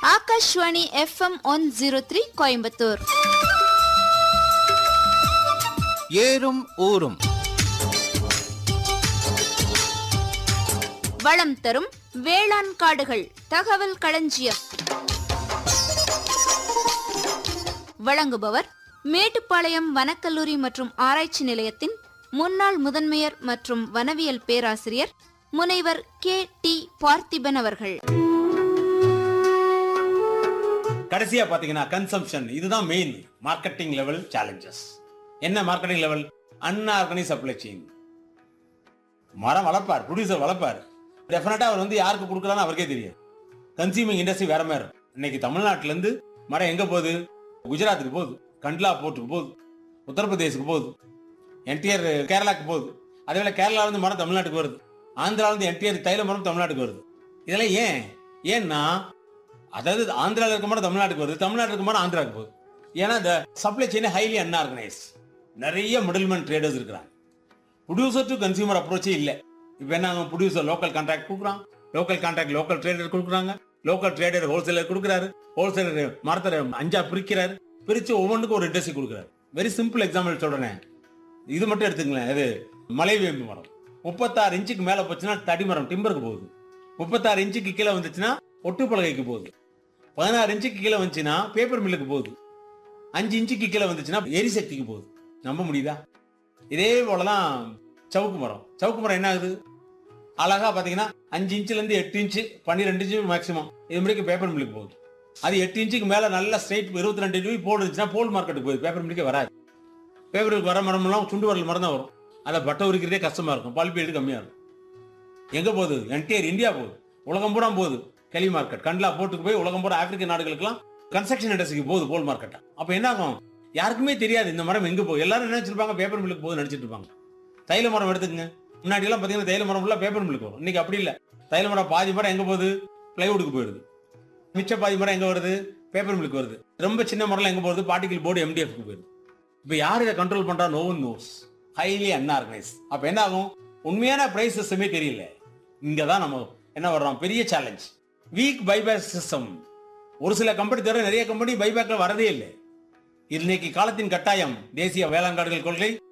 Akashvani FM one zero three Coimbatore ஏறும் ஊரும் வளம் தரும் வேளாண் காடுகள் தகவல் களஞ்சியம் வழங்குபவர் மேட்டுப்பாளையம் வனக்கல்லூரி மற்றும் ஆராய்ச்சி நிலையத்தின் முன்னாள் முதன்மையர் மற்றும் வனவியல் பேராசிரியர் முனைவர் கே டி பார்த்திபன் அவர்கள் கடைசியா பாத்தீங்கன்னா கன்சம்ஷன் இதுதான் மெயின் மார்க்கெட்டிங் லெவல் சேலஞ்சஸ் என்ன marketing level unorganise supply chain மரம் வளர்ப்பார் ப்ரொடியூசர் வளர்ப்பார் டெஃபினட்டா அவர் வந்து யாருக்கு கொடுக்கலான்னு அவருக்கே தெரியும் கன்சியூமிங் இண்டஸ்ட்ரி வேற மாதிரி இருக்கும். இன்னைக்கு தமிழ்நாட்டுல இருந்து மரம் எங்க போகுது குஜராத்துக்கு போகுது கண்ட்லா போர்ட்டுக்கு போகுது உத்தரப்பிரதேசுக்கு போகுது என்டிஆர் கேரளாக்கு போகுது அதே போல கேரளால இருந்து மரம் தமிழ்நாட்டுக்கு வருது ஆந்திரால இருந்து என்டிஆர் தைல மரம் தமிழ்நாட்டுக்கு வருது இதெல்லாம் ஏன் ஏன்னா அதாவது ஆந்திரால இருக்க மாதிரி தமிழ்நாட்டுக்கு வருது தமிழ்நாட்டுல இருக்க மாதிரி ஆந்திராவுக்கு போகுது ஏன்னா இந்த சப்ளை செயின் ஹைலி அன்ஆர்கனைஸ் நிறைய மிடில்மேன் ட்ரேடர்ஸ் இருக்கிறாங்க ப்ரொடியூசர் டு கன்சியூமர் அப்ரோச்சே இல்லை இப்போ என்ன ப்ரொடியூசர் லோக்கல் கான்ட்ராக்ட் கொடுக்குறான் லோக்கல் கான்ட்ராக்ட் லோக்கல் ட்ரேடர் கொடுக்குறாங்க லோக்கல் ட்ரேடர் ஹோல்சேலர் கொடுக்குறாரு ஹோல்சேலர் மரத்தை அஞ்சா பிரிக்கிறாரு பிரிச்சு ஒவ்வொன்றுக்கும் ஒரு இண்டஸ்ட்ரி கொடுக்குறாரு வெரி சிம்பிள் எக்ஸாம்பிள் சொல்றேன் இது மட்டும் எடுத்துங்களேன் இது மலைவேம்பு மரம் முப்பத்தாறு இன்ச்சுக்கு மேலே போச்சுன்னா தடி மரம் டிம்பருக்கு போகுது முப்பத்தாறு இன்ச்சுக்கு கீழே வந்துச்சுன்னா ஒட்டு பலகைக்கு போகுது பதினாறு இன்ச்சுக்கு கீழே வந்துச்சுன்னா பேப்பர் மில்லுக்கு போகுது அஞ்சு இன்ச்சுக்கு கீழே வந்துச்சுன்னா எரிசக்திக்கு போகுது நம்ப முடியுதா இதே போலதான் சவுக்கு மரம் சவுக்கு மரம் என்ன ஆகுது அழகா பாத்தீங்கன்னா அஞ்சு இன்ச்சுல இருந்து எட்டு இன்ச்சு பன்னிரெண்டு இன்ச்சு மேக்ஸிமம் இது மாதிரி பேப்பர் மில்லுக்கு போகுது அது எட்டு இன்ச்சுக்கு மேல நல்ல ஸ்ட்ரைட் இருபத்தி ரெண்டு இன்ச்சு போல் இருந்துச்சுன்னா போல் மார்க்கெட்டுக்கு போகுது பேப்பர் மில்லுக்கே வராது பேப்பருக்கு வர மரம்லாம் சுண்டு வரல் மரம் தான் வரும் அதை பட்டை உரிக்கிறதே கஷ்டமா இருக்கும் பல்பீடு கம்மியா இருக்கும் எங்க போகுது என்டையர் இந்தியா போகுது உலகம் பூரா போகுது கெலி மார்க்கெட் கண்ட்லா போட்டுக்கு போய் உலகம் பூரா ஆப்பிரிக்க நாடுகளுக்கெல்லாம் கன்ஸ்ட்ரக்ஷன் இண்டஸ்ட்ரிக்கு போகுது போல் மார்க்கெட் அப்ப என்ன ஆகும் யாருக்குமே தெரியாது இந்த மரம் எங்க போகுது எல்லாரும் என்ன நினைச்சிருப்பாங்க பேப்பர் மில்லுக்கு போகுது நினைச்சிட்டு இருப்பாங்க தைல மரம் எடுத்துக்கங்க முன்னாடி எல்லாம் பாத்தீங்கன்னா தைல மரம் ஃபுல்லா பேப்பர் மில்லுக்கு வரும் இன்னைக்கு அப்படி இல்ல தைல மரம் பாதி மரம் எங்க போகுது பிளைவுட்டுக்கு போயிடுது மிச்ச பாதி மரம் எங்க வருது பேப்பர் மில்லுக்கு வருது ரொம்ப சின்ன மரம்லாம் எங்க போகுது பார்ட்டிகல் போர்டு எம்டிஎஃப்க்கு போயிடுது இப்போ யார் இதை கண்ட்ரோல் பண்றா no one knows highly unorganise அப்ப என்ன ஆகும் உண்மையான பிரைஸ் சிஸ்டமே தெரியல இங்க தான் நம்ம என்ன வர்றோம் பெரிய சேலஞ்ச் வீக் பைபேக் சிஸ்டம் ஒரு சில கம்பெனி தவிர நிறைய கம்பெனி பைபேக்ல வரதே இல்லை இன்னைக்கு காலத்தின் கட்டாயம் தேசிய வேளாண் காடுகள் கொள்கை